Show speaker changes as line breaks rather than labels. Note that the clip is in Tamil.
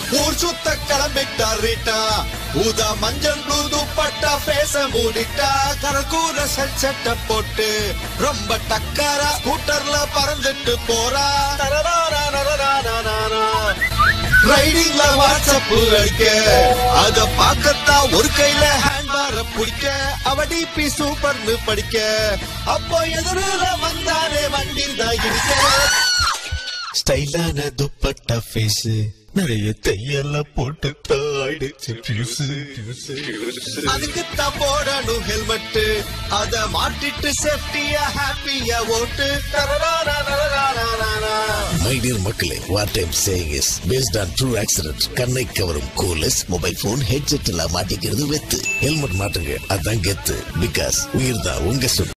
ஊர் சுத்த கிளம்பிட்டா ரீட்டா ஊதா மஞ்சள் ப்ளூ துப்பட்டா பேச மூடிட்டா கரக்கூர செட் செட்ட போட்டு ரொம்ப டக்கரா ஸ்கூட்டர்ல பறந்துட்டு போறா தரராரா நரராரா. ரைடிங்ல வாட்ஸ்அப் அடிக்க அத பாக்கத்தான் ஒரு கையில ஹேண்ட்பார பிடிக்க அவ டிபி சூப்பர்னு படிக்க அப்போ எதிரில வந்தானே வண்டி தான் இடிக்க ஸ்டைலான துப்பட்டா ஃபேஸ் நிறைய தையல்ல போட்டு ஆயிடுச்சு அதுக்கு தான் போடணும் ஹெல்மெட் அத மாட்டிட்டு சேஃப்டியா ஹாப்பியா ஓட்டு தரராரா நரராரா.
மை டியர் மக்களே what I'm saying is based on true accident கண்ணை கவரும் கூலஸ் மொபைல் போன் ஹெட்செட் எல்லாம் மாட்டிக்கிறது வெத்து ஹெல்மெட் மாட்டுங்க அதான் கெத்து பிகாஸ் உயிர் தான் உங்க சொத்து